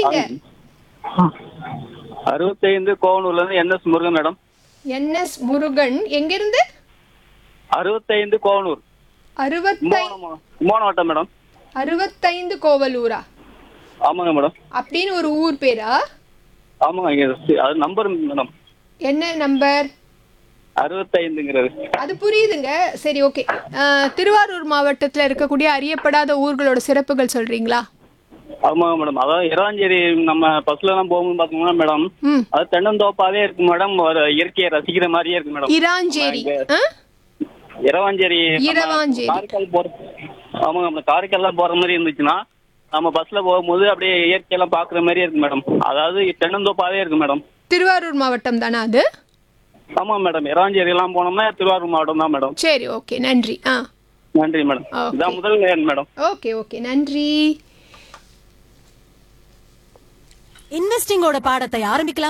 பேசுறீங்க அறுபத்தைந்து கோவனூர்ல இருந்து N S Murugan madam N S Murugan எங்கிருந்து அறுபத்தைந்து கோவனூர் அறுபத்தை கும்பகோணம் கும்பகோணம் வட்டம் மேடம் அறுபத்தைந்து கோவலூரா ஆமாங்க மேடம் அப்படின்னு ஒரு ஊர் பேரா ஆமாங்க இங்க சி- அது நம்பர் மேடம் என்ன நம்பர் அறுபத்தைந்துங்கிறது அது புரியுதுங்க சரி ஓகே திருவாரூர் மாவட்டத்துல இருக்கக்கூடிய அறியப்படாத ஊர்களோட சிறப்புகள் சொல்றீங்களா ஆமாங்க மேடம் அதாவது இராஞ்சேரி நம்ம பஸ்ல எல்லாம் போகும்போது பாத்தீங்கன்னா மேடம் ம் அது தென்னந்தோப்பாவே இருக்கு மேடம் ஒரு இயற்கையை ரசிக்கிற மாதிரியே இருக்கு மேடம் இராஞ்சேரி ஆ? இரவாஞ்சேரி நம்ம இரவாஞ்சேரி. காரைக்கால் போற ஆமாங்க மேடம் காரைக்கால்லாம் போற மாதிரி இருந்துச்சுன்னா நம்ம பஸ்ல போகும்போது அப்படியே இயற்கையெல்லாம் பாக்குற மாதிரியே இருக்கு மேடம் அதாவது தென்னந்தோப்பாவே இருக்கு மேடம் திருவாரூர் மாவட்டம் தானே அது ஆமா மேடம் இரவாஞ்சேரி எல்லாம் போனோம்னா திருவாரூர் மாவட்டம் தான் மேடம் சரி ஓகே நன்றி ஆ நன்றி மேடம் Okay. இதான் முதல் லேன் மேடம் ஓகே ஓகே நன்றி இன்வெஸ்டிங்கோட பாடத்தை ஆரம்பிக்கலாம்